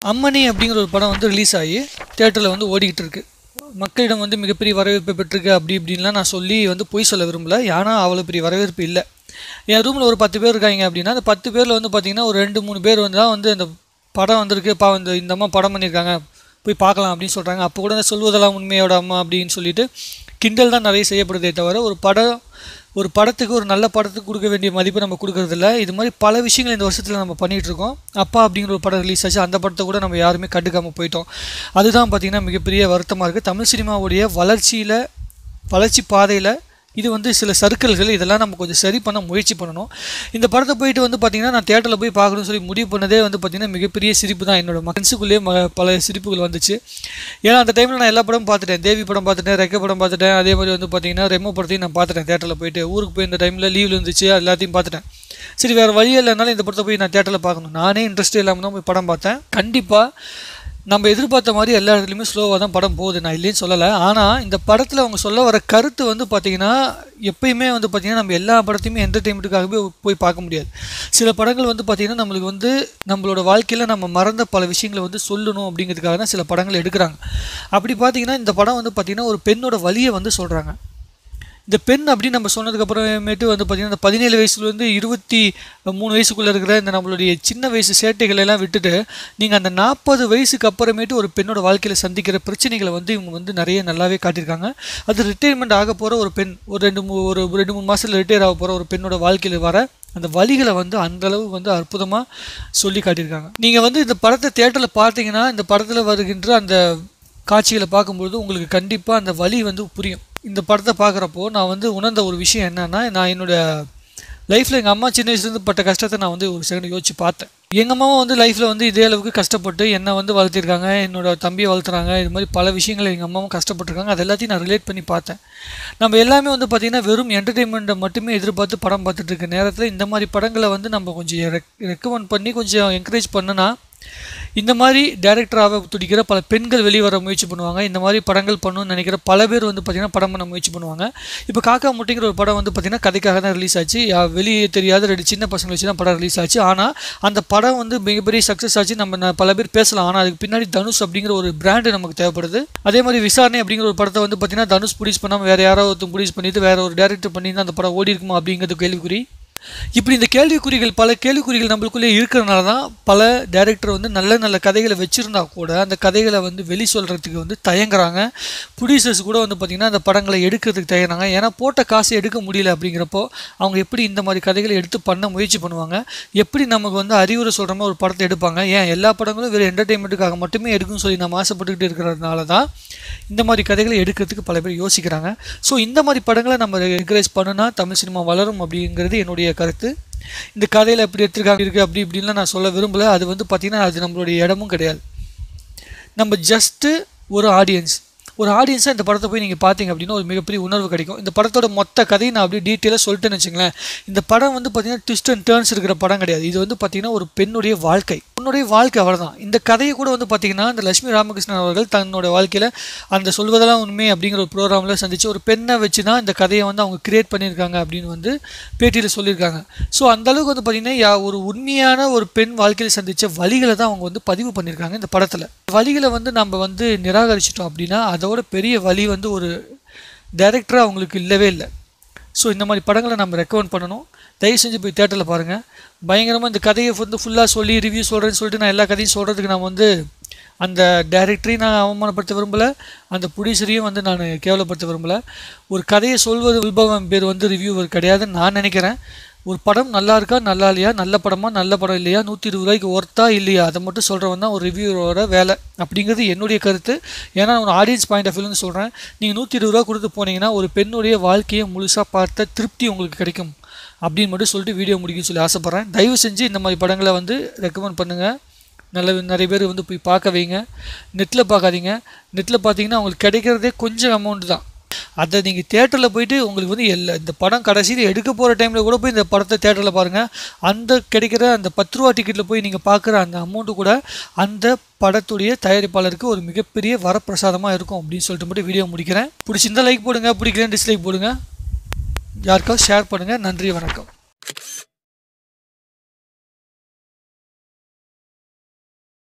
அம்மணி அப்படிங்கிற ஒரு படம் வந்து ரிலீஸ் ஆகி தேட்டரில் வந்து ஓடிக்கிட்டு இருக்கு மக்களிடம் வந்து மிகப்பெரிய வரவேற்பு பெற்றிருக்கு அப்படி இப்படின்லாம் நான் சொல்லி வந்து பொய் சொல்ல விரும்பல ஏன்னா அவ்வளோ பெரிய வரவேற்பு இல்லை என் ரூமில் ஒரு பத்து பேர் இருக்காங்க அப்படின்னா அந்த பத்து பேரில் வந்து பார்த்தீங்கன்னா ஒரு ரெண்டு மூணு பேர் வந்து தான் வந்து அந்த படம் வந்திருக்கு பா இந்த இந்த அம்மா படம் பண்ணியிருக்காங்க போய் பார்க்கலாம் அப்படின்னு சொல்கிறாங்க அப்போ கூட இந்த சொல்வதெல்லாம் உண்மையோட அம்மா அப்படின்னு சொல்லிட்டு கிண்டல் தான் நிறைய செய்யப்படுதே தவிர ஒரு படம் ஒரு படத்துக்கு ஒரு நல்ல படத்துக்கு கொடுக்க வேண்டிய மதிப்பை நம்ம கொடுக்கறதில்ல இது மாதிரி பல விஷயங்கள் இந்த வருஷத்தில் நம்ம பண்ணிகிட்டு இருக்கோம் அப்பா அப்படிங்கிற ஒரு படம் ரிலீஸ் ஆச்சு அந்த படத்தை கூட நம்ம யாருமே கண்டுக்காமல் போயிட்டோம் அதுதான் பார்த்திங்கன்னா மிகப்பெரிய வருத்தமாக இருக்குது தமிழ் சினிமாவுடைய வளர்ச்சியில் வளர்ச்சி பாதையில் இது வந்து சில சர்க்கிள்கள் இதெல்லாம் நம்ம கொஞ்சம் சரி பண்ண முயற்சி பண்ணணும் இந்த படத்தை போயிட்டு வந்து பார்த்திங்கன்னா நான் தேட்டரில் போய் பார்க்கணும்னு சொல்லி முடிவு பண்ணதே வந்து பார்த்திங்கன்னா மிகப்பெரிய சிரிப்பு தான் என்னோட மனசுக்குள்ளேயே ம பல சிரிப்புகள் வந்துச்சு ஏன்னா அந்த டைமில் நான் எல்லா படமும் பார்த்துட்டேன் தேவி படம் பார்த்துட்டேன் ரெக்க படம் பார்த்துட்டேன் அதே மாதிரி வந்து பார்த்திங்கன்னா ரெமோ படத்தையும் நான் பார்த்துட்டேன் தேட்டரில் போயிட்டு ஊருக்கு போய் இந்த டைமில் லீவில் இருந்துச்சு அது எல்லாத்தையும் பார்த்துட்டேன் சரி வேறு வழியே இல்லைனாலும் இந்த படத்தை போய் நான் தேட்டரில் பார்க்கணும் நானே இன்ட்ரெஸ்ட் இல்லாமல் தான் போய் படம் பார்த்தேன் கண்டிப்பாக நம்ம எதிர்பார்த்த மாதிரி எல்லா இடத்துலையுமே ஸ்லோவாக தான் படம் போகுது நான் இல்லைன்னு சொல்லலை ஆனால் இந்த படத்தில் அவங்க சொல்ல வர கருத்து வந்து பார்த்திங்கன்னா எப்பயுமே வந்து பார்த்திங்கன்னா நம்ம எல்லா படத்தையுமே என்டர்டெயின்மெண்ட்டுக்காகவே போய் பார்க்க முடியாது சில படங்கள் வந்து பார்த்திங்கன்னா நம்மளுக்கு வந்து நம்மளோட வாழ்க்கையில் நம்ம மறந்த பல விஷயங்களை வந்து சொல்லணும் அப்படிங்கிறதுக்காக தான் சில படங்கள் எடுக்கிறாங்க அப்படி பார்த்திங்கன்னா இந்த படம் வந்து பார்த்திங்கன்னா ஒரு பெண்ணோட வழியை வந்து சொல்கிறாங்க இந்த பெண் அப்படின்னு நம்ம சொன்னதுக்கப்புறமேட்டு வந்து பார்த்திங்கன்னா இந்த பதினேழு வயசுலேருந்து இருபத்தி மூணு வயசுக்குள்ளே இருக்கிற இந்த நம்மளுடைய சின்ன வயசு சேட்டைகளை எல்லாம் விட்டுட்டு நீங்கள் அந்த நாற்பது வயசுக்கு அப்புறமேட்டு ஒரு பெண்ணோட வாழ்க்கையில் சந்திக்கிற பிரச்சனைகளை வந்து இவங்க வந்து நிறைய நல்லாவே காட்டியிருக்காங்க அது ரிட்டைர்மெண்ட் ஆக போகிற ஒரு பெண் ஒரு ரெண்டு மூ ஒரு ரெண்டு மூணு மாதத்தில் ரிட்டையர் ஆக போகிற ஒரு பெண்ணோட வாழ்க்கையில் வர அந்த வழிகளை வந்து அந்த அளவு வந்து அற்புதமாக சொல்லி காட்டியிருக்காங்க நீங்கள் வந்து இந்த படத்தை தேட்டரில் பார்த்தீங்கன்னா இந்த படத்தில் வருகின்ற அந்த காட்சிகளை பார்க்கும்பொழுது உங்களுக்கு கண்டிப்பாக அந்த வழி வந்து புரியும் இந்த படத்தை பார்க்குறப்போ நான் வந்து உணர்ந்த ஒரு விஷயம் என்னன்னா நான் என்னோட லைஃப்பில் எங்கள் அம்மா சின்ன வயசுலேருந்து பட்ட கஷ்டத்தை நான் வந்து ஒரு செகண்ட் யோசிச்சு பார்த்தேன் எங்கள் அம்மாவும் வந்து லைஃப்பில் வந்து இதே அளவுக்கு கஷ்டப்பட்டு என்னை வந்து வளர்த்திருக்காங்க என்னோட தம்பியை வளர்த்துறாங்க இது மாதிரி பல விஷயங்கள் எங்கள் அம்மாவும் கஷ்டப்பட்டிருக்காங்க அது எல்லாத்தையும் நான் ரிலேட் பண்ணி பார்த்தேன் நம்ம எல்லாமே வந்து பார்த்திங்கன்னா வெறும் என்டர்டெயின்மெண்ட்டை மட்டுமே எதிர்பார்த்து படம் பார்த்துட்டு இருக்க நேரத்தில் இந்த மாதிரி படங்களை வந்து நம்ம கொஞ்சம் ரெக்கமெண்ட் பண்ணி கொஞ்சம் என்கரேஜ் பண்ணுனா இந்த மாதிரி டேரக்டராக துடிக்கிற பல பெண்கள் வெளியே வர முயற்சி பண்ணுவாங்க இந்த மாதிரி படங்கள் பண்ணணும்னு நினைக்கிற பல பேர் வந்து பார்த்திங்கன்னா படம் பண்ண முயற்சி பண்ணுவாங்க இப்போ காக்கா முட்டைங்கிற ஒரு படம் வந்து பார்த்திங்கன்னா கதைக்காக தான் ரிலீஸ் ஆச்சு யா- வெளியே தெரியாத ரெண்டு சின்ன பசங்களை வச்சு தான் படம் ரிலீஸ் ஆச்சு ஆனால் அந்த படம் வந்து மிகப்பெரிய சக்ஸஸ் ஆச்சு நம்ம ந- பல பேர் பேசலாம் ஆனால் அதுக்கு பின்னாடி தனுஷ் அப்படிங்கிற ஒரு பிராண்டு நமக்கு தேவைப்படுது அதே மாதிரி விசாரணை அப்படிங்கிற ஒரு படத்தை வந்து பார்த்திங்கன்னா தனுஷ் ப்ரொடியூஸ் பண்ணாமல் வேறு யாரோ ஒருத்தர் ப்ரொடியூஸ் பண்ணிட்டு வேற ஒரு டேரக்டர் பண்ணி அந்த படம் ஓடி இருக்குமா அப்படிங்கிறது கேள்விக்குறி இப்படி இந்த கேள்விக்குறிகள் பல கேள்விக்குறிகள் நம்மளுக்குள்ளே இருக்கிறனால தான் பல டேரக்டர் வந்து நல்ல நல்ல கதைகளை வச்சுருந்தா கூட அந்த கதைகளை வந்து வெளி சொல்கிறதுக்கு வந்து தயங்குறாங்க ப்ரொடியூசர்ஸ் கூட வந்து பார்த்திங்கன்னா அந்த படங்களை எடுக்கிறதுக்கு தயங்குறாங்க ஏன்னா போட்ட காசை எடுக்க முடியல அப்படிங்கிறப்போ அவங்க எப்படி இந்த மாதிரி கதைகளை எடுத்து பண்ண முயற்சி பண்ணுவாங்க எப்படி நமக்கு வந்து அறிவுரை சொல்கிற மாதிரி ஒரு படத்தை எடுப்பாங்க ஏன் எல்லா படங்களும் வெறும் என்டர்டெயின்மெண்ட்டுக்காக மட்டுமே எடுக்கும்னு சொல்லி நம்ம ஆசைப்பட்டுக்கிட்டு இருக்கிறதுனால தான் இந்த மாதிரி கதைகளை எடுக்கிறதுக்கு பல பேர் யோசிக்கிறாங்க ஸோ இந்த மாதிரி படங்களை நம்ம என்கரேஜ் பண்ணுனா தமிழ் சினிமா வளரும் அப்படிங்கிறது என்னுடைய கருத்து இந்த கதையில் எப்படி எடுத்திருக்காங்க இருக்குது அப்படி இப்படின்லாம் நான் சொல்ல விரும்பல அது வந்து பார்த்திங்கன்னா அது நம்மளுடைய இடமும் கிடையாது நம்ம ஜஸ்ட்டு ஒரு ஆடியன்ஸ் ஒரு ஆடியன்ஸாக இந்த படத்தை போய் நீங்கள் பார்த்தீங்க அப்படின்னா ஒரு மிகப்பெரிய உணர்வு கிடைக்கும் இந்த படத்தோட மொத்த கதையை நான் அப்படியே டீட்டெயிலாக சொல்லிட்டேன்னு வச்சுங்களேன் இந்த படம் வந்து பார்த்தீங்கன்னா ட்விஸ்ட் அண்ட் டேர்ன்ஸ் இருக்கிற படம் கிடையாது இது வந்து பார்த்தீங்கன்னா ஒரு பெண்ணுடைய வாழ்க்கை பெண்ணுடைய வாழ்க்கை அவ்வளோதான் இந்த கதையை கூட வந்து பார்த்தீங்கன்னா இந்த லட்சுமி ராமகிருஷ்ணன் அவர்கள் தன்னோட வாழ்க்கையில் அந்த சொல்வதெல்லாம் உண்மை அப்படிங்கிற ஒரு ப்ரோக்ராமில் சந்திச்சு ஒரு பெண்ணை வச்சு தான் இந்த கதையை வந்து அவங்க கிரியேட் பண்ணியிருக்காங்க அப்படின்னு வந்து பேட்டியில் சொல்லியிருக்காங்க ஸோ அந்த அளவுக்கு வந்து பார்த்தீங்கன்னா யா- ஒரு உண்மையான ஒரு பெண் வாழ்க்கையில் சந்தித்த வழிகளை தான் அவங்க வந்து பதிவு பண்ணியிருக்காங்க இந்த படத்தில் வழிகளை வந்து நம்ம வந்து நிராகரிச்சிட்டோம் அப்படின்னா அதோட பெரிய வழி வந்து ஒரு டைரக்டராக அவங்களுக்கு இல்லவே இல்லை ஸோ இந்த மாதிரி படங்களை நம்ம ரெக்கமெண்ட் பண்ணணும் தயவு செஞ்சு போய் தேட்டரில் பாருங்கள் பயங்கரமாக இந்த கதையை வந்து ஃபுல்லாக சொல்லி ரிவ்யூ சொல்கிறேன்னு சொல்லிட்டு நான் எல்லா கதையும் சொல்கிறதுக்கு நான் வந்து அந்த டைரக்டரையும் நான் அவமானப்படுத்த விரும்பலை அந்த ப்ரொடியூசரையும் வந்து நான் கேவலப்படுத்த விரும்பலை ஒரு கதையை சொல்வது வில்பவம் பேர் வந்து ரிவ்யூவர் கிடையாதுன்னு நான் நினைக்கிறேன் ஒரு படம் நல்லா இருக்கா நல்லா இல்லையா நல்ல படமா நல்ல படம் இல்லையா நூற்றி இருபது ரூபாய்க்கு ஒர்த்தா இல்லையா அதை மட்டும் சொல்கிறவன் தான் ஒரு ரிவ்யூவரோட வேலை அப்படிங்கிறது என்னுடைய கருத்து ஏன்னா நான் ஒரு ஆடியன்ஸ் பாயிண்ட் ஆஃப் வியூன்னு சொல்கிறேன் நீங்கள் நூற்றி இருபது ரூபா கொடுத்து போனீங்கன்னா ஒரு பெண்ணுடைய வாழ்க்கையை முழுசாக பார்த்த திருப்தி உங்களுக்கு கிடைக்கும் அப்படின்னு மட்டும் சொல்லிட்டு வீடியோ முடிக்கும்னு சொல்லி ஆசைப்பட்றேன் தயவு செஞ்சு இந்த மாதிரி படங்களை வந்து ரெக்கமெண்ட் பண்ணுங்கள் நல்ல நிறைய பேர் வந்து போய் பார்க்க வைங்க நெட்டில் பார்க்காதீங்க நெட்டில் பார்த்தீங்கன்னா உங்களுக்கு கிடைக்கிறதே கொஞ்சம் அமௌண்ட் தான் அதை நீங்கள் தேட்டரில் போயிட்டு உங்களுக்கு வந்து எல்லா இந்த படம் கடைசியில் எடுக்க போகிற டைமில் கூட போய் இந்த படத்தை தேட்டரில் பாருங்கள் அந்த கிடைக்கிற அந்த பத்து ரூபா டிக்கெட்டில் போய் நீங்கள் பார்க்குற அந்த அமௌண்ட்டு கூட அந்த படத்துடைய தயாரிப்பாளருக்கு ஒரு மிகப்பெரிய வரப்பிரசாதமாக இருக்கும் அப்படின்னு சொல்லிட்டு மட்டும் வீடியோ முடிக்கிறேன் பிடிச்சிருந்தா லைக் போடுங்க பிடிக்கலன்னு டிஸ்லைக் போடுங்க யாருக்காவது ஷேர் பண்ணுங்கள் நன்றி வணக்கம்